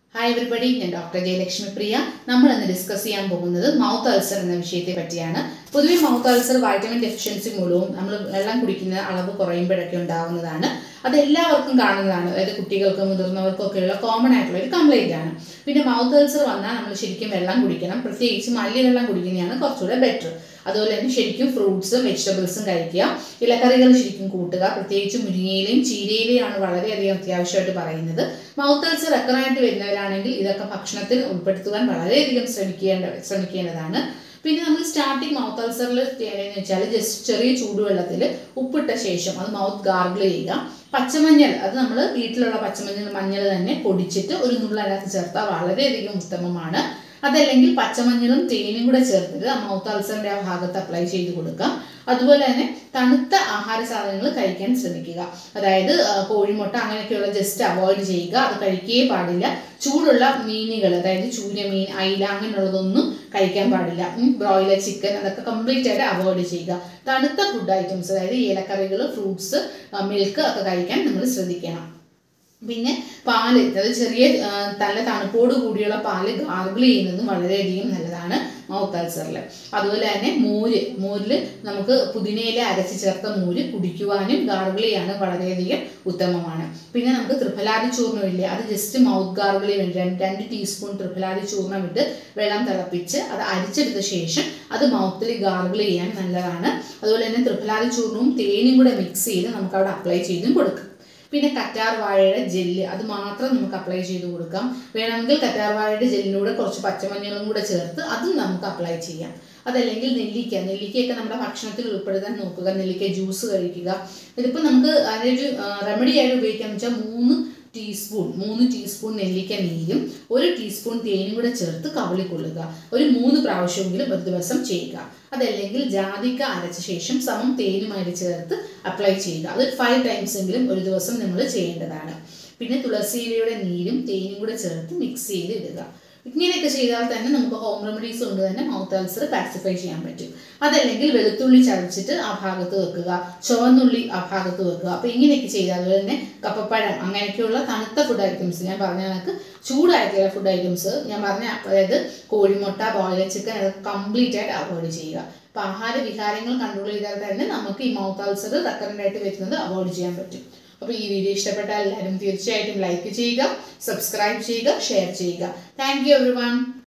hi everybody ഞാൻ doctor Jayalakshmi Priya നമ്മൾ ഇന്ന് ഡിസ്കസ് ചെയ്യാൻ പോകുന്നത് മൗത്ത് അൾസർ എന്ന വിഷയത്തെ പറ്റിയാണ് പൊതുവെ മൗത്ത് അൾസർ വൈറ്റമിൻ ഡെഫിഷ്യൻസി മൂലവും നമ്മൾ വെള്ളം കുടിക്കുന്ന അളവ് കുറയുമ്പോഴൊക്കെ ഉണ്ടാകുന്നതാണ് അത് എല്ലാവർക്കും കാണുന്നതാണ് അതായത് കുട്ടികൾക്കും മുതിർന്നവർക്കും ഒക്കെയുള്ള കോമൺ ആയിട്ടുള്ള ഒരു കംപ്ലൈന്റ് ആണ് പിന്നെ മൗത്ത് അൾസർ വന്നാൽ നമ്മൾ ശരിക്കും വെള്ളം കുടിക്കണം പ്രത്യേകിച്ച് മല്ലി വെള്ളം കുടിക്കുന്നതാണ് കുറച്ചുകൂടെ ബെറ്റർ അതുപോലെ തന്നെ ശരിക്കും ഫ്രൂട്ട്സും വെജിറ്റബിൾസും കഴിക്കുക ഇലക്കറികൾ ശരിക്കും കൂട്ടുക പ്രത്യേകിച്ച് മുരിങ്ങയിലെയും ചീരയിലെയും ആണ് വളരെയധികം അത്യാവശ്യമായിട്ട് പറയുന്നത് മൗത്ത് അൾസർ റെക്കറായിട്ട് വരുന്നവരാണെങ്കിൽ ഇതൊക്കെ ഭക്ഷണത്തിൽ ഉൾപ്പെടുത്തുവാൻ വളരെയധികം ശ്രമിക്കേണ്ട ശ്രമിക്കേണ്ടതാണ് പിന്നെ നമ്മൾ സ്റ്റാർട്ടിങ് മൗത്ത് അൾസറിൽ ചെയ്യണമെന്ന് വെച്ചാൽ ജസ്റ്റ് ചെറിയ ചൂടുവെള്ളത്തിൽ ഉപ്പിട്ട ശേഷം അത് മൗത്ത് ഗാർഗിൾ ചെയ്യുക പച്ചമഞ്ഞൾ അത് നമ്മൾ വീട്ടിലുള്ള പച്ചമഞ്ഞൾ മഞ്ഞൾ തന്നെ പൊടിച്ചിട്ട് ഒരു നുള്ളതിനകത്ത് ചേർത്താൽ വളരെയധികം ഉത്തമമാണ് അതല്ലെങ്കിൽ പച്ചമഞ്ഞളും തേനും കൂടെ ചേർത്തിട്ട് ആ മൗത്ത് അൾസറിന്റെ ആ ഭാഗത്ത് അപ്ലൈ ചെയ്ത് കൊടുക്കാം അതുപോലെ തന്നെ തണുത്ത ആഹാര സാധനങ്ങൾ കഴിക്കാൻ ശ്രമിക്കുക അതായത് ആ, കോഴിമുട്ട അങ്ങനെയൊക്കെയുള്ള ജസ്റ്റ് അവോയ്ഡ് ചെയ്യുക അത് കഴിക്കുകയേ പാടില്ല ചൂടുള്ള മീനുകൾ അതായത് ചൂരമീൻ അയില അങ്ങനെയുള്ളതൊന്നും കഴിക്കാൻ പാടില്ല ബ്രോയിലർ ചിക്കൻ അതൊക്കെ കംപ്ലീറ്റ് ആയിട്ട് അവോയ്ഡ് ചെയ്യുക തണുത്ത ഫുഡ് ഐറ്റംസ് അതായത് ഏലക്കറികൾ ഫ്രൂട്ട്സ് മിൽക്ക് ഒക്കെ കഴിക്കാൻ നമ്മൾ ശ്രദ്ധിക്കണം പിന്നെ പാല് അതായത് ചെറിയ ആ, നല്ല തണുപ്പോട് കൂടിയുള്ള പാല് ഗാർഗിൾ ചെയ്യുന്നതും വളരെയധികം നല്ലതാണ് മൗത്ത് അൾസറിൽ അതുപോലെ തന്നെ മോര് മോരിൽ നമുക്ക് പുതിനയില അരച്ച് ചേർത്ത മോര് കുടിക്കുവാനും ഗാർഗിൾ ചെയ്യാനും വളരെയധികം ഉത്തമമാണ് പിന്നെ നമുക്ക് ത്രിഫലാദി ചൂർണ്ണം ഇല്ലേ അത് ജസ്റ്റ് മൗത്ത് ഗാർഗിൾ വേണ്ടി രണ്ട് രണ്ട് ടീസ്പൂൺ ത്രിഫലാദി ചൂർണ്ണം ഇട്ട് വെള്ളം തിളപ്പിച്ച് അത് അരിച്ചെടുത്ത ശേഷം അത് മൗത്തിൽ ഗാർഗിൾ ചെയ്യാൻ നല്ലതാണ് അതുപോലെ തന്നെ ത്രിഫലാദി ചൂർണവും തേനും കൂടെ മിക്സ് ചെയ്ത് നമുക്ക് അവിടെ അപ്ലൈ ചെയ്തും കൊടുക്കാം പിന്നെ കറ്റാർ വാഴയുടെ ജെല്ല് അത് മാത്രം നമുക്ക് അപ്ലൈ ചെയ്ത് കൊടുക്കാം വേണമെങ്കിൽ കറ്റാർ വാഴയുടെ ജെല്ലിലൂടെ കുറച്ച് പച്ചമഞ്ഞളും കൂടെ ചേർത്ത് അതും നമുക്ക് അപ്ലൈ ചെയ്യാം അതല്ലെങ്കിൽ നെല്ലിക്ക നെല്ലിക്കയൊക്കെ നമ്മുടെ ഭക്ഷണത്തിൽ ഉൾപ്പെടുത്താൻ നോക്കുക നെല്ലിക്ക ജ്യൂസ് കഴിക്കുക ഇതിപ്പോൾ നമുക്ക് അതിനൊരു റെമഡി ആയിട്ട് ഉപയോഗിക്കാന്ന് വെച്ചാൽ മൂന്ന് ടീസ്പൂൺ മൂന്ന് ടീസ്പൂൺ നെല്ലിക്ക നീരും ഒരു ടീസ്പൂൺ തേനും കൂടെ ചേർത്ത് കവളി കൊള്ളുക ഒരു മൂന്ന് പ്രാവശ്യമെങ്കിലും ഒരു ദിവസം ചെയ്യുക അതല്ലെങ്കിൽ ജാതിക്ക അരച്ച ശേഷം സമം തേനുമായിട്ട് ചേർത്ത് അപ്ലൈ ചെയ്യുക അത് ഫൈവ് ടൈംസ് എങ്കിലും ഒരു ദിവസം നമ്മൾ ചെയ്യേണ്ടതാണ് പിന്നെ തുളസിയിലയുടെ നീരും തേനും കൂടെ ചേർത്ത് മിക്സ് ചെയ്ത് ഇടുക ഇങ്ങനെയൊക്കെ ചെയ്താൽ തന്നെ നമുക്ക് ഹോം റെമഡീസ് കൊണ്ട് തന്നെ മൗത്ത് അൾസർ പാസിഫൈ ചെയ്യാൻ പറ്റും അതല്ലെങ്കിൽ വെളുത്തുള്ളി ചതച്ചിട്ട് ആ ഭാഗത്ത് വെക്കുക ചുവന്നുള്ളി ആ ഭാഗത്ത് വെക്കുക അപ്പോൾ ഇങ്ങനെയൊക്കെ ചെയ്താൽ അതുപോലെ തന്നെ കപ്പപ്പഴം അങ്ങനെയൊക്കെയുള്ള തണുത്ത ഫുഡ് ഐറ്റംസ് ഞാൻ പറഞ്ഞ കണക്ക് ചൂടായിട്ടുള്ള ഫുഡ് ഐറ്റംസ് ഞാൻ പറഞ്ഞ അതായത് കോഴിമുട്ട ബോയിലർ ചിക്കൻ അതൊക്കെ കംപ്ലീറ്റ് ആയിട്ട് അവോയ്ഡ് ചെയ്യുക അപ്പോൾ ആഹാര വിഹാരങ്ങൾ കൺട്രോൾ ചെയ്താൽ തന്നെ നമുക്ക് ഈ മൗത്ത് അൾസർ റെക്കറൻ്റ് ആയിട്ട് വരുന്നത് അവോയ്ഡ് ചെയ്യാൻ പറ്റും അപ്പോൾ ഈ വീഡിയോ ഇഷ്ടപ്പെട്ടാൽ എല്ലാവരും തീർച്ചയായിട്ടും ലൈക്ക് ചെയ്യുക സബ്സ്ക്രൈബ് ചെയ്യുക ഷെയർ ചെയ്യുക താങ്ക് യു എവറി വൺ